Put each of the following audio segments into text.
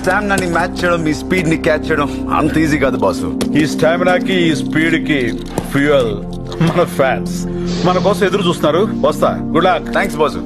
స్టామినాని match చేయడం మీ speed ని catch చేయడం అంత ఈజీ కాదు బాసు ఈ స్టామినాకి ఈ స్పీడ్ కి ఫ్యూయల్ మన ఫ్యాన్స్ మన కోసం ఎదురు చూస్తున్నారు వస్తా గుడ్ లక్ థ్యాంక్స్ బాసు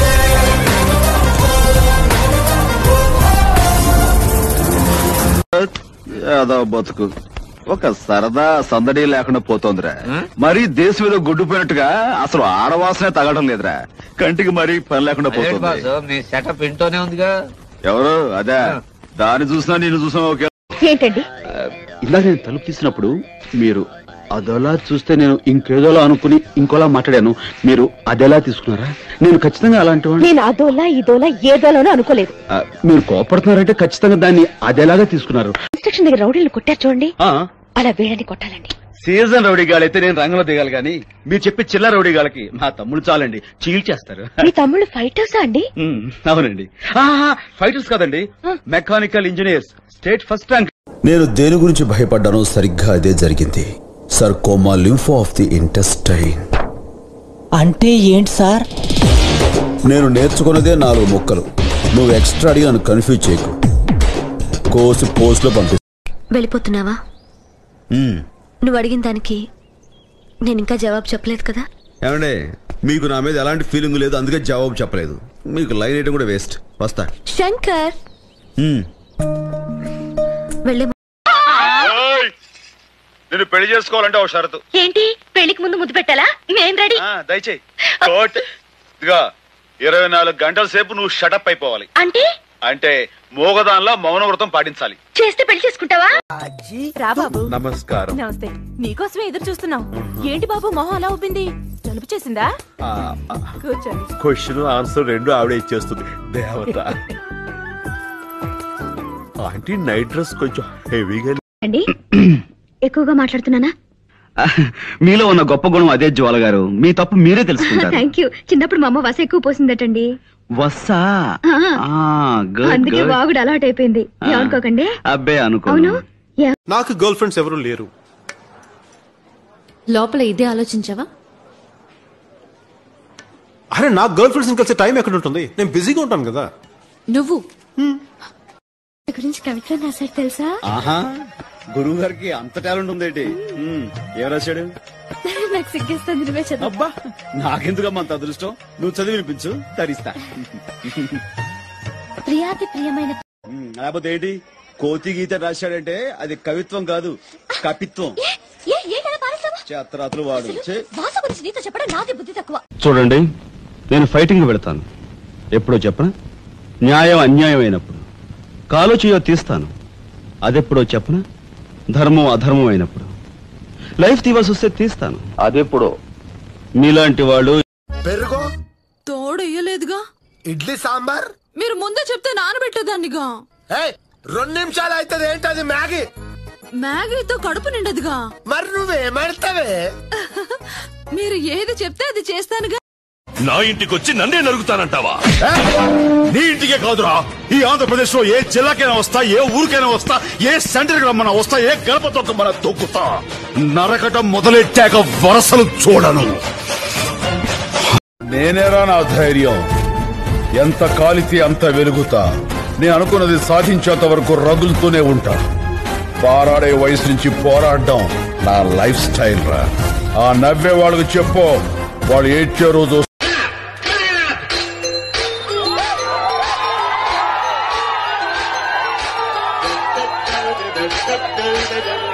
ఏదో బతుకు ఒక సరదా సందడి లేకుండా పోతోందిరా మరీ దేశం ఏదో గుడ్డుపోయినట్టుగా అసలు ఆడవాసనే తగడం లేదురా కంటికి మరీ పని లేకుండా ఏంటి పోతుంది బాసు మీ సెటప్ ఇంట్లోనే ఉందిగా ఎవరు అదే దాన్ని చూసినా నేను చూసినా ఓకే ఏంటండి ఇందాక నేను తలుపు తీసినప్పుడు మీరు అదోలా చూస్తే నేను ఇంకేదోలా అనుకుని ఇంకోలా మాట్లాడాను మీరు అదెలా తీసుకున్నారా నేను ఖచ్చితంగా అలాంటి వాడిని. నేను అదోలా ఇదోలా ఏదోలానో అనుకోలేదు ఆ, మీరు కోపడుతున్నారంటే ఖచ్చితంగా దాన్ని అదేలాగా తీసుకున్నారు కన్స్ట్రక్షన్ దగ్గర రౌడీలు కొట్టారు చూడండి ఆ అలా వీళ్ళని కొట్టాలండి సీజన్ రౌడీ గాలి అయితే నేను రంగంలో దిగాలి కానీ మీరు చెప్పే చిల్ల రౌడీ గాలకి మా తమ్ముడు చాలండి చీల్చేస్తారు మీ తమ్ముళ్ళు ఫైటర్సా అండి ఉమ్, అవునండి ఆహా, ఫైటర్స్ కాదండి mechanical engineers state first rank నేను దేని గురించి భయపడ్డానో సరిగ్గా అదే జరిగింది sarcoma lympho of the intestine అంటే ఏంటి సార్ నేను నేర్చుకున్నదే నాలుగు ముక్కలు నువ్వు ఎక్స్ట్రా అడిగి నన్ను కన్ఫ్యూజ్ చేయకు కోసి పోస్ట్లో పంపి వెళ్ళిపోతున్నావా మ్మ్. నువ్వు అడిగిన దానికి నేను ఇంకా జవాబు చెప్పలేదు కదా ఏమండే మీకు నా మీద ఎలాంటి ఫీలింగ్ లేదు అందుకే జవాబు చెప్పలేదు మీకు లైన్ వేయడం కూడా వేస్ట్ వస్తా శంకర్ మ్మ్. వెళ్ళే నేను పెళ్లి చేసుకోవాలంటే ఒక షరతు ఏంటి పెళ్లికి ముందు ముద్దు పెట్టాలా నేను రెడీ ఆ, దయచేయి కోట్ ఇదిగా ఇరవై నాలుగు గంటల సేపు నువ్వు షటప్ అయిపోవాలి అంటే అంటే మోగదానిలో మౌనవ్రతం పాటించాలి చేస్తే పెళ్లి చేసుకుంటావా రా బాబు నమస్కారం నమస్తే నీకోసమే ఎదురు చూస్తున్నాం ఏంటి బాబు మొహం అలా ఉబ్బింది జలుబు చేసిందా కూర్చోండి క్వశ్చన్ ఆన్సర్ రెండు ఆవిడ ఇచ్చేస్తుంది దేవత ఆంటీ నైట్ డ్రెస్ కొంచెం హెవీగా అండి ఎక్కువగా మాట్లాడుతున్నానా మీలో ఉన్న గొప్ప గుణం అదే జ్వాల గారు మీ తప్పు మీరే తెలుసుకుంటారు థ్యాంక్ యూ చిన్నప్పుడు మా అమ్మ వస ఎక్కువ పోసిందటండి వస్సా ఆ. ఆ, good, అందుకే good. బాగుడు అలవాటు అయిపోయింది ఆ. ఏమనుకోకండి అబ్బే అనుకో అవును నాకు గర్ల్ ఫ్రెండ్స్ ఎవరు లేరు లోపల ఇదే ఆలోచించావా అరే నాకు గర్ల్ ఫ్రెండ్స్ కలిసే టైం ఎక్కడ ఉంటుంది నేను బిజీగా ఉంటాను కదా నువ్వు గురించి కవిత్వం రాశాడు తెలుసా ఆహా గురువు గారికి అంత టాలెంట్ ఉందేంటి ఉమ్, ఏం రాశాడు నాకు సిగ్గేస్తుంది నువ్వే చదువు అబ్బా నాకెందుకమ్మా అంత అదృష్టం నువ్వు చదివి వినిపించు తరిస్తా ప్రియాతి ప్రియమైన ఉమ్, లేకపోతే ఏంటి కోతి గీత రాశాడంటే అది కవిత్వం కాదు కపిత్వం ఏ ఏ కదా పారేస్తావా చేతరాతులు వాడు ఛే. భాష గురించి నీతో చెప్పడం నాది బుద్ధి తక్కువ చూడండి నేను ఫైటింగ్ వెళతాను ఎప్పుడో చెప్పన న్యాయం అన్యాయం అయినప్పుడు కాలు చేయో తీస్తాను అదెప్పుడో చెప్పన ధర్మం అధర్మం అయినప్పుడు లైఫ్ తీవాల్సి వస్తే తీస్తాను అదెప్పుడో మీలాంటి వాళ్ళు పెరుగు తోడు ఇయ్యలేదుగా ఇడ్లీ సాంబార్ మీరు ముందే చెప్తే నానబెట్టేదాన్నిగా ఏయ్ రెండు నిమిషాలు అవుతుంది ఏంటది మ్యాగీ మ్యాగీతో కడుపు నిండదుగా మరి నువ్వేమడతావే మీరు ఏది చెప్తే అది చేస్తానుగా నా ఇంటికి వచ్చి నన్నే నరుగుతానంటావా నీ ఇంటికే కాదురా ఈ ఆంధ్రప్రదేశ్ లో ఏ జిల్లాకైనా వస్తా ఏ ఊరికైనా వస్తా ఏ సెంటర్ కి రమ్మన్నా వస్తా ఏ గడప తొక్కమన్నా తొక్కుతా నరకటం మొదలెట్టాక వరసలు చూడను నేనేరా నా ధైర్యం ఎంత కాలితే అంత వెలుగుతా నేను అనుకున్నది సాధించేంత వరకు రగులుతూనే ఉంటా పారాడే వయసు నుంచి పోరాడడం నా లైఫ్ స్టైల్ రా ఆ నవ్వే వాళ్ళకి చెప్పు వాళ్ళు ఏడ్చే రోజు Thank you.